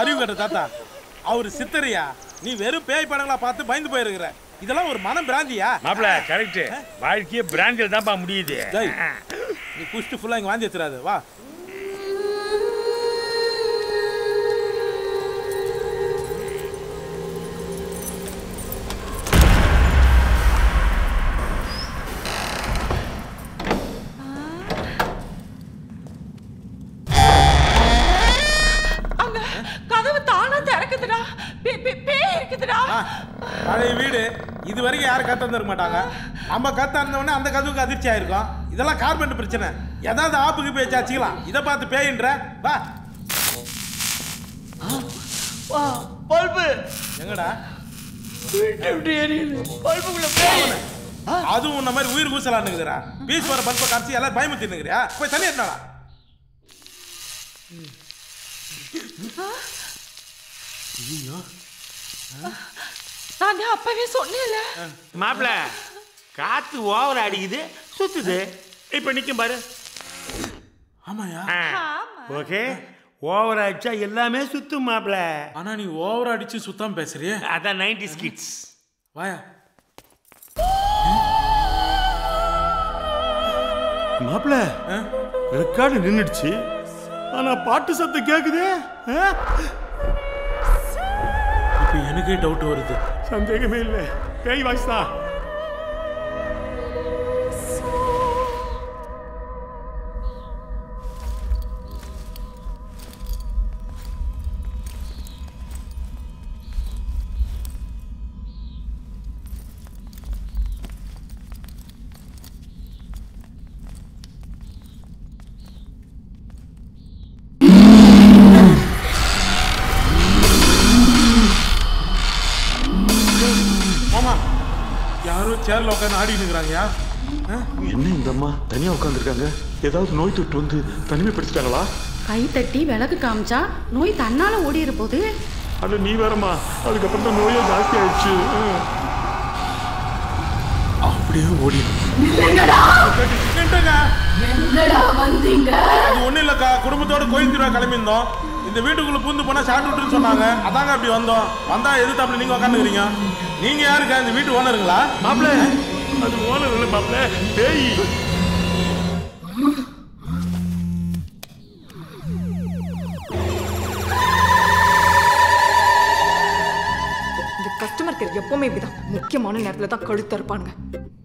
அறிவு கட்ட தாத்தா அவர் சித்தரியா நீ வெறும் பேய் படங்களா பார்த்து பயந்து போயிருக்கிற இதெல்லாம் ஒரு மனம் பிராந்தியா மாப்பிள கரெக்ட் வாழ்க்கையே பிராண்டில் தான்ப்பா முடியுது டேய், நீ குஷ்டு ஃபுல்லா இங்க வாந்தி எடுத்துறாது வா அங்க கதவு தானா திறக்குதுடா பே- பே- பேய் இருக்குதுடா ஆ, பழைய வீடு இது வரைக்கும் யாரும் கத்து தந்துருக்க மாட்டாங்க நம்ம கத்து இருந்தவொடனே அந்த கதவுக்கு அதிர்ச்சி ஆயிருக்கும் இதெல்லாம் கார்பெண்ட் பிரச்சனை ஏதாவது ஆப்புக்கு பேச்சு வச்சுக்கலாம் இதை பார்த்து பேயின்ற வா பல்பு எங்கடா எப்படி எரியுது பல்புக்குள்ள பேய் அதுவும் உன்ன மாதிரி உயிர் கூசலான்னுக்குதுடா பீஸ் வர பல்பை கரைச்சி எல்லாரும் பயமுத்தினுக்குறியா போய் தண்ணி எடுத்தாடா நான் தான் அப்பவே சொன்னேன்ல மாப்பிள காத்து ஓவர் அடிக்குது சுத்துது இப்ப நிக்கும் பாரு ஆமாயா ஓகே ஓவர் அடிச்சா எல்லாமே சுத்தும் மாப்பிள ஆனா நீ ஓவர் அடிச்சு சுத்தம் பேசுறியே அதான் நைன்டி ஸ்கிட்ஸ் வாயா மாப்பிள ரெக்கார்டு நின்னுடுச்சு ஆனா பாட்டு சத்தம் கேக்குதே ஆ? இப்போ எனக்கே டவுட் வருது சந்தேகமே இல்லை பேய் வாய்ஸ் தான் ஆமா யாரும் சேர்ல உட்காந்து ஆடிட்டு இருக்கிறாங்கயா என்ன இந்த அம்மா தனியா உட்காந்துருக்காங்க ஏதாவது நோய் தொட்டு வந்து தனிமைப்படுத்திட்டாங்களா கை தட்டி விளக்கு காமிச்சா நோய் தன்னால ஓடிற போது அட நீ வேறம்மா அதுக்கப்புறம் தான் நோயே ஜாஸ்தி ஆயிடுச்சு அப்படியே ஓடி என்னடா நின்றுங்க. எங்கடா வந்தீங்க அது ஒண்ணும் இல்லக்கா குடும்பத்தோட கோயில் திருவிழா கிளம்பியிருந்தோம் இந்த வீட்டுக்குள்ள பூந்து போனா ஷார்ட் விட்டுன்னு சொன்னாங்க அதாங்க அப்படி வந்தோம் வந்தா எதிர்த்தாப்புல நீங்க உட்காந்துக்கிறீங்க நீங்க யாருக்கா இந்த வீட்டு ஓனருங்களா மாப்பிள அது ஓனர் இல்லை மாப்பிள பேய் இந்த கஸ்டமர் கேர் எப்பவுமே இப்படிதான் முக்கியமான நேரத்துல தான் கழுத்து இருப்பானுங்க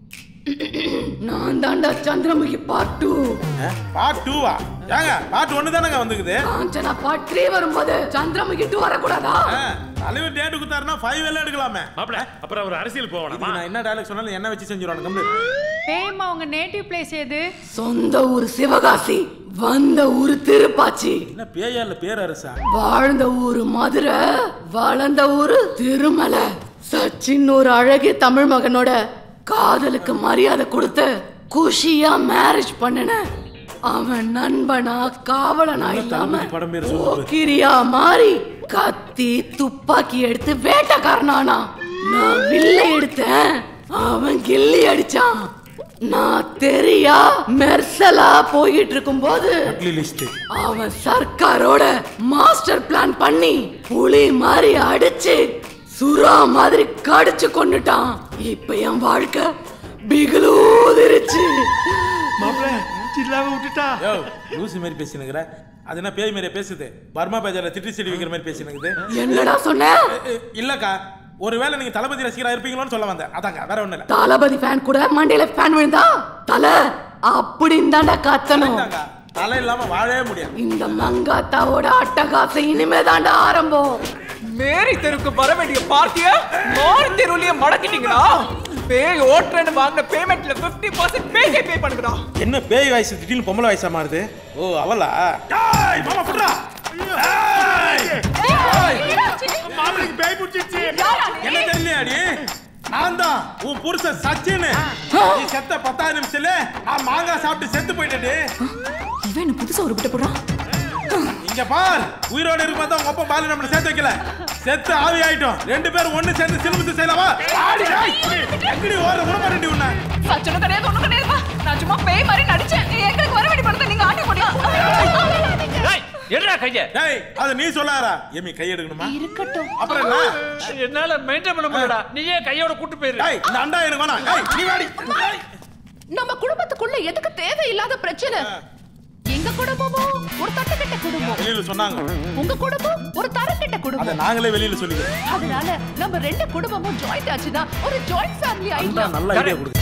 நான் தாண்டா சந்திரமுகி பார்ட் டூ பார்ட் டூவா ஏங்க பார்ட் ஒன்று தானங்க வந்துக்குது காஞ்சனா பார்ட் த்ரீ வரும்போது சந்திரமுகி டூ வரக்கூடாதா ஆ, தலைவர் டேட்டு கொடுத்தாருன்னா ஃபைவ் எல்லாம் எடுக்கலாமே மாப்பிள அப்புறம் அவர் அரசியல் போகணுமா நான் என்ன டைலாக் சொன்னாலும் என்ன வச்சு செஞ்சிருவாங்க கம்பெனி பேயம்மா உங்க நேட்டிவ் பிளேஸ் எது சொந்த ஊர் சிவகாசி வந்த ஊர் திருப்பாச்சி என்ன பேயா இல்ல பேரரசா வாழ்ந்த ஊரு மதுரை வளர்ந்த ஊரு திருமலை சச்சின் ஒரு அழகிய தமிழ் மகனோட காதலுக்கு மரியாதை கொடுத்து குஷியா மேரேஜ் பண்ணின அவன் நண்பனா காவலனா இல்லாம தளபதி படம் பேர் சொல்லு போக்கிரியா மாறி கத்தி துப்பாக்கி எடுத்து வேட்டைக்காரனானா நான் வில்ல எடுத்தேன் அவன் கில்லி அடிச்சான் நான் தெரியா மெர்சலா போயிட்டு இருக்கும்போது லிஸ்ட் அவன் சர்க்காரோட மாஸ்டர் பிளான் பண்ணி புலி மாதிரி அடிச்சு சுறா மாதிரி கடிச்சு கொண்டுட்டான் இப்ப என் வாழ்க்கை பிகுலூதிருச்சு மாப்பிள சில்லாம விட்டுட்டா யோ லூசி மாதிரி பேசினுங்கிற அது என்ன பேய் மாதிரியே பேசுது பர்மா பேஜால திட்டி செடி வைக்கிற மாதிரி பேசினுக்குது என்னடா சொன்ன இல்லக்கா ஒருவேளை நீங்க தளபதி ரசிகரா இருப்பீங்களோன்னு சொல்ல வந்தேன் அதாங்க வேற ஒண்ணு இல்ல தளபதி ஃபேன் கூட மண்டையில ஃபேன் விழுந்தா தல அப்படின்னு தாண்டா கத்தணும் இந்தாங்க, தலை இல்லாம வாழவே முடியாது இந்த மங்காத்தாவோட அட்டகாசம் இனிமே தாண்டா ஆரம்பம் மேரி தெருவுக்கு வர வேண்டிய பார்ட்டிய மாரி தெருவுலயே மடக்கிட்டீங்களா பேய் ஓட்டுறேன்னு வாங்கின பேமெண்ட்ல 50% பர்சன்ட் பேக்கே பே பண்ணுங்கடா என்ன பேய் வயசு திடீர்னு பொம்பளை வயசா மாறுது ஓ அவளா மாமா புட்றா மாப்பிளைக்கு பேய் பிடிச்சிருச்சு என்ன தெரியலையாடி நான் தான் உன் புருஷன் சச்சின் நீ செத்த பத்தாயிரம் நிமிஷத்துல நான் மாங்காய் சாப்பிட்டு செத்து போயிட்டேடி இவன் என்ன புதுசா ஒரு விட்ட போடுறான் இங்க பார் உயிரோட இருக்கும்போது உங்க அப்பா பாலு நம்மள சேர்த்து வைக்கல செத்து ஆவி ஆயிட்டோம் ரெண்டு பேரும் ஒண்ணு சேர்ந்து சிலுமித்து செய்யலாமா ஆடி ஆய். எங்கடி ஓர விட மாட்டேன்டி உன்னை சச்சனும் கிடையாது ஒண்ணும் கிடையாதுப்பா நான் சும்மா பேய் மாதிரி நடிச்சேன் எங்களுக்கு வர வேண்டிய படத்தை நீங்க ஆட்டி முடியும் என்னடா கைய டேய் அது நீ சொல்லாரா எம்மி கை எடுக்கணுமா இருக்கட்டும் அப்புறம் என்ன என்னால மெயின்டைன் பண்ண முடியலடா நீயே கையோட கூட்டு போயிரு டேய் இந்த அண்டா எனக்கு வேணாம் டேய் நீ வாடி டேய். நம்ம குடும்பத்துக்குள்ள எதுக்கு தேவையில்லாத பிரச்சனை எங்க குடும்பமும் ஒரு தட்டுக்கட்ட குடும்பம் வெளியில சொன்னாங்க உங்க குடும்பம் ஒரு தரக்கட்ட அத குடும்பம் நாங்களே வெளியில சொல்லிக்கிறோம் அதனால நம்ம ரெண்டு குடும்பமும் ஜாயிண்ட் ஆச்சுன்னா ஒரு ஜாயிண்ட் ஃபேமிலி ஆயிடலாம் நல்ல ஐடியா கொடுக்கு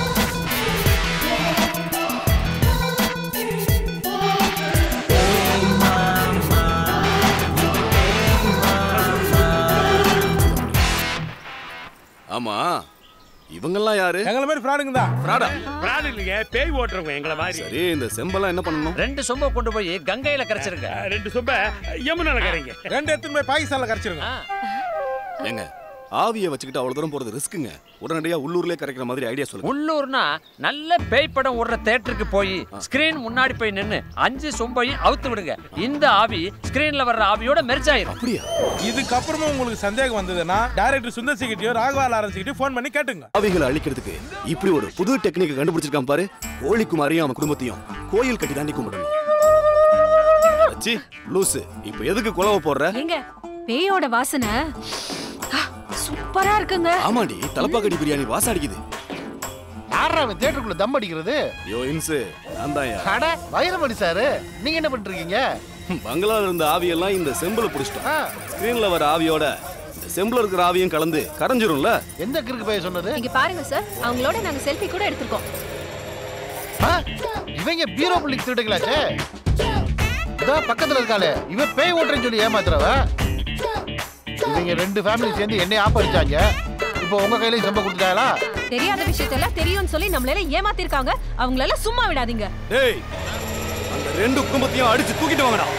ஆமா இவங்கெல்லாம் யாரு எங்கள மாதிரி ஃப்ராடுங்க தான் ஃப்ராடா பிராடு இல்லைங்க பேய் ஓட்டுறவங்க எங்களை மாதிரி சரி இந்த செம்பெல்லாம் என்ன பண்ணணும் ரெண்டு சொம்ப கொண்டு போய் கங்கையில கரைச்சிருங்க அஹ், ரெண்டு சொம்ப யமுனால கரைங்க ரெண்டு எடுத்துன்னு போய் பாகிஸ்தான்ல கரைச்சிருங்க ஏங்க ஆவியை வச்சுக்கிட்டு அவ்வளவு தூரம் போறது ரிஸ்க்குங்க உடனடியா உள்ளூர்லயே கரைக்கிற மாதிரி ஐடியா சொல்லுங்க உள்ளூர்னா நல்ல பேய் படம் ஓடுற தேட்டருக்கு போய் ஸ்கிரீன் முன்னாடி போய் நின்னு அஞ்சு சொம்பையும் அவுத்து விடுங்க இந்த ஆவி ஸ்கிரீன்ல வர்ற ஆவியோட மெர்ஜ் ஆயிரும் அப்படியா இதுக்கப்புறமா உங்களுக்கு சந்தேகம் வந்ததுன்னா டைரக்டர் சுந்தர் சிகிட்டியோ ராகவா லாரன்ஸ் கிட்டயோ ஃபோன் பண்ணி கேட்டுங்க ஆவிகளை அழிக்கிறதுக்கு இப்படி ஒரு புது டெக்னிக் கண்டுபிடிச்சிருக்கான் பாரு கோழிக்குமாரையும் அவன் குடும்பத்தையும் கோயில் கட்டி தாண்டி கும்பிடணும் அச்சி லூசு இப்ப எதுக்கு குலவ போடுற ஏங்க பேயோட வாசனை ஆ, சூப்பரா இருக்குங்க ஆமாண்டி தலப்பாக்கடி பிரியாணி வாசம் அடிக்குது யாரா அவன் தியேட்டருக்குள்ள தம் அடிக்கிறது யோ இன்சு நான் தான் அட வைரமணி சாரு நீங்க என்ன பண்ணிட்டு இருக்கீங்க பங்களால இருந்த ஆவியெல்லாம் இந்த செம்புல புடிச்சிட்டோம் ஸ்கிரீன்ல வர ஆவியோட இந்த செம்புல இருக்கிற ஆவியும் கலந்து கரைஞ்சிரும்ல எந்த கிறுக்கு பையன் சொன்னது இங்க பாருங்க சார் அவங்களோட நாங்க செல்ஃபி கூட எடுத்திருக்கோம் ஆ? இவங்க பீரோ புள்ளிக்கு திருடுங்களாச்சே இதோ பக்கத்துல இருக்காளே இவன் பேய் ஓட்டுறேன்னு சொல்லி ஏமாத்துறவ இவங்க ரெண்டு ஃபேமிலி சேர்ந்து என்னை ஆப்படிச்சாங்க இப்போ உங்க கையில செம்ப கொடுத்துட்டாங்களா தெரியாத விஷயத்தெல்லாம் தெரியும்னு சொல்லி நம்மளால ஏமாத்திருக்காங்க அவங்களெல்லாம் சும்மா விடாதீங்க டேய் அந்த ரெண்டு குடும்பத்தையும் அடிச்சு தூக்கிட்டு வாங்கடா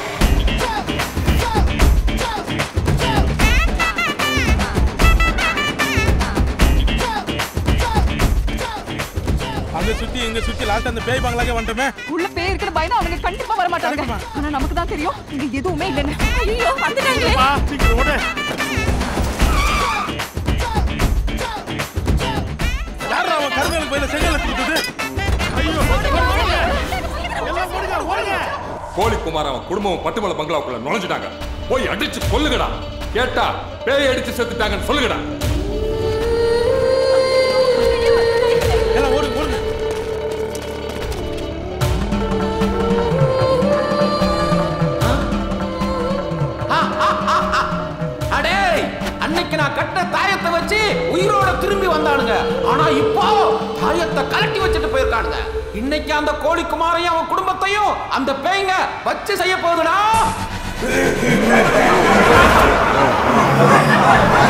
அங்க சுத்தி இங்க சுத்தி லாஸ்ட் அந்த பேய் பங்களாக்கே வந்துட்டோமே உள்ள பேய் இருக்கிற பயந்து அவங்க கண்டிப்பா வர மாட்டாங்க ஆனா நமக்கு தான் தெரியும் இங்க எதுவுமே இல்லைன்னு ஐயோ வந்துட்டாங்களே சீக்கிரம் ஓட யாரா அவன் கருங்கலுக்கு போயில செங்கல் கொடுத்தது கோழிக்குமார் அவன் குடும்பம் பட்டுமலை பங்களாவுக்குள்ள நுழைஞ்சிட்டாங்க போய் அடிச்சு கொல்லுங்கடா கேட்டா பேய் அடிச்சு செத்துட்டாங்கன்னு சொல்லுங்கடா எல்லாம் ஓடுங்க ஓடுங்க அடே அன்னைக்கு நான் கட்ட தாயத்தை வச்சு உயிரோட திரும்பி வந்தானுங்க ஆனா இப்போ தாயத்தை கலட்டி வச்சுட்டு போயிருக்கானுங்க இன்னைக்கு அந்த கோழி குமாரையும் அவன் குடும்பத்தையும் அந்த பேய்ங்க வச்சு செய்ய போகுதுடா